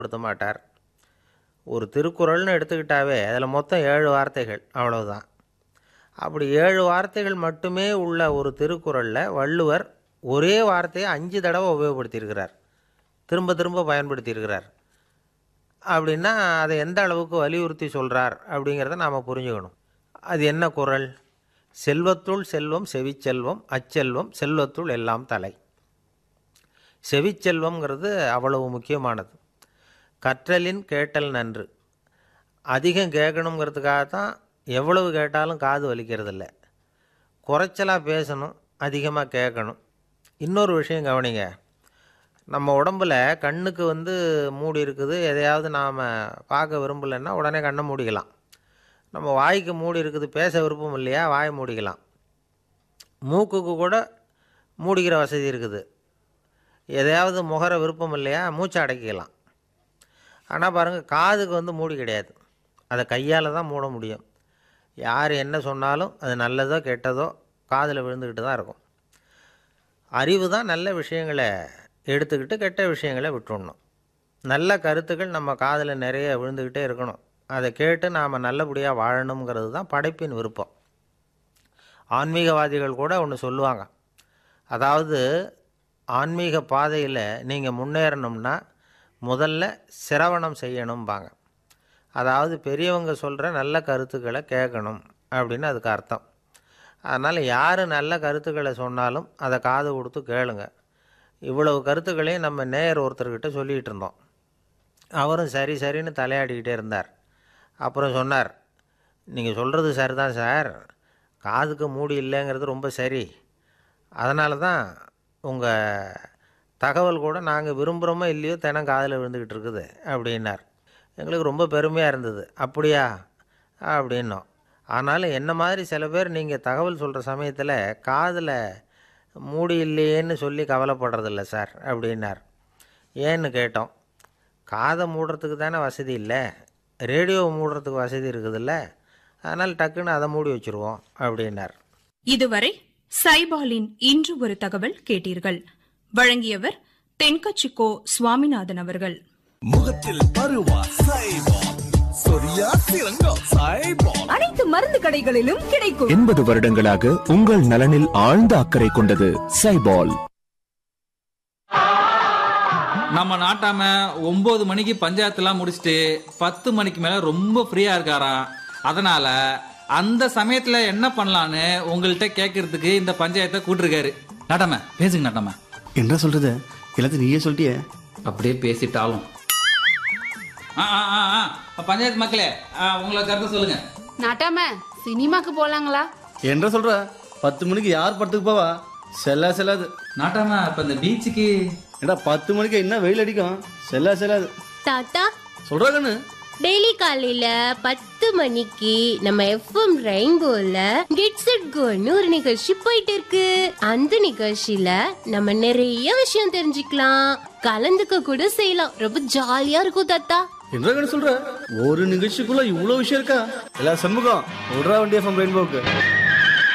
படுத்த மாட்டார் ஒரு திருக்குறள்னு எடுத்துக்கிட்டாவே அதில் மொத்தம் ஏழு வார்த்தைகள் அவ்வளவுதான் அப்படி ஏழு வார்த்தைகள் மட்டுமே உள்ள ஒரு திருக்குறளில் வள்ளுவர் ஒரே வார்த்தையை அஞ்சு தடவை உபயோகப்படுத்தியிருக்கிறார் திரும்ப திரும்ப பயன்படுத்தியிருக்கிறார் அப்படின்னா அதை எந்த அளவுக்கு வலியுறுத்தி சொல்கிறார் அப்படிங்கிறத நாம் புரிஞ்சுக்கணும் அது என்ன குறள் செல்வத்துள் செல்வம் செவிச்செல்வம் அச்செல்வம் செல்வத்துள் எல்லாம் தலை செவிச்செல்வம்ங்கிறது அவ்வளவு முக்கியமானது கற்றலின் கேட்டல் நன்று அதிகம் கேட்கணுங்கிறதுக்காக தான் எவ்வளவு கேட்டாலும் காது வலிக்கிறதில்ல குறைச்சலாக பேசணும் அதிகமாக கேட்கணும் இன்னொரு விஷயம் கவனிங்க நம்ம உடம்புல கண்ணுக்கு வந்து மூடி இருக்குது எதையாவது நாம் பார்க்க விரும்பலைன்னா உடனே கண்ணை மூடிக்கலாம் நம்ம வாய்க்கு மூடி இருக்குது பேச விருப்பம் இல்லையா வாயை மூடிக்கலாம் மூக்குக்கு கூட மூடிக்கிற வசதி இருக்குது எதையாவது முகர விருப்பம் இல்லையா மூச்சை அடக்கிக்கலாம் ஆனால் பாருங்கள் காதுக்கு வந்து மூடி கிடையாது அதை கையால் தான் மூட முடியும் யார் என்ன சொன்னாலும் அது நல்லதோ கெட்டதோ காதில் விழுந்துக்கிட்டு தான் இருக்கும் அறிவு தான் நல்ல விஷயங்களை எடுத்துக்கிட்டு கெட்ட விஷயங்களை விட்டுடணும் நல்ல கருத்துக்கள் நம்ம காதில் நிறைய விழுந்துக்கிட்டே இருக்கணும் அதை கேட்டு நாம் நல்லபடியாக வாழணுங்கிறது தான் படைப்பின் விருப்பம் ஆன்மீகவாதிகள் கூட ஒன்று சொல்லுவாங்க அதாவது ஆன்மீக பாதையில் நீங்கள் முன்னேறணும்னா முதல்ல சிரவணம் செய்யணும்பாங்க அதாவது பெரியவங்க சொல்கிற நல்ல கருத்துக்களை கேட்கணும் அப்படின்னு அதுக்கு அர்த்தம் அதனால் யார் நல்ல கருத்துக்களை சொன்னாலும் அதை காது கொடுத்து கேளுங்க இவ்வளவு கருத்துக்களையும் நம்ம நேயர் ஒருத்தர்கிட்ட சொல்லிகிட்டு இருந்தோம் அவரும் சரி சரின்னு தலையாடிக்கிட்டே இருந்தார் அப்புறம் சொன்னார் நீங்கள் சொல்கிறது சரிதான் சார் காதுக்கு மூடி இல்லைங்கிறது ரொம்ப சரி அதனால தான் உங்கள் தகவல் கூட நாங்கள் விரும்புகிறோமோ இல்லையோ தினம் காதில் விழுந்துக்கிட்டு இருக்குது அப்படின்னார் எங்களுக்கு ரொம்ப பெருமையாக இருந்தது அப்படியா அப்படின்னோம் ஆனாலும் என்ன மாதிரி சில பேர் நீங்கள் தகவல் சொல்கிற சமயத்தில் காதில் மூடி இல்லையேன்னு சொல்லி கவலைப்படுறதில்ல சார் அப்படின்னார் ஏன்னு கேட்டோம் காதை மூடுறதுக்கு தானே வசதி இல்லை ரேடியோவை மூடுறதுக்கு வசதி இருக்குதுல்ல அதனால் டக்குன்னு அதை மூடி வச்சுருவோம் அப்படின்னார் இதுவரை சைபாலின் இன்று ஒரு தகவல் கேட்டீர்கள் வழங்கியவர் தென்கச்சிக்கோ சுவாமிநாதன் அவர்கள் முகத்தில் பருவா சைபால் சொரியா சிறங்கோ சைபால் அனைத்து மருந்து கடைகளிலும் கிடைக்கும் எண்பது வருடங்களாக உங்கள் நலனில் ஆழ்ந்த அக்கறை கொண்டது சைபால் நம்ம நாட்டாம ஒன்பது மணிக்கு பஞ்சாயத்துலாம் முடிச்சுட்டு பத்து மணிக்கு மேல ரொம்ப ஃப்ரீயா இருக்காராம் அதனால அந்த சமயத்துல என்ன பண்ணலான்னு உங்கள்கிட்ட கேட்கறதுக்கு இந்த பஞ்சாயத்தை கூட்டிருக்காரு நாட்டாம பேசுங்க நாட்டாம என்ன சொல்றது எல்லாத்தையும் நீயே சொல்லிட்டியே அப்படியே பேசிட்டாலும் ஆ, ஆ, ஆ, ஆ. பஞ்சாயத்து மக்களே ஆ, உங்களை கருத்து சொல்லுங்க நாட்டாம சினிமாக்கு போலாங்களா என்ன சொல்ற பத்து மணிக்கு யார் படத்துக்கு போவா செல்லா செல்லாது நாட்டாம இப்ப இந்த பீச்சுக்கு ஏடா பத்து மணிக்கு என்ன வெயில் அடிக்கும் செல்லா செல்லாது தாத்தா சொல்றா கண்ணு டெய்லி காலையில பத்து மணிக்கு நம்ம எஃப்எம் ரெயின்போல கெட்ஸ் இட் கோன்னு ஒரு நிகழ்ச்சி போயிட்டு இருக்கு அந்த நிகழ்ச்சியில நம்ம நிறைய விஷயம் தெரிஞ்சுக்கலாம் கலந்துக்க கூட செய்யலாம் ரொம்ப ஜாலியா இருக்கும் தாத்தா என்ன கண்ணு சொல்ற ஒரு நிகழ்ச்சிக்குள்ள இவ்வளவு விஷயம் இருக்கா எல்லா சண்முகம் விடுறா வண்டி எஃப்எம் ரெயின்போக்கு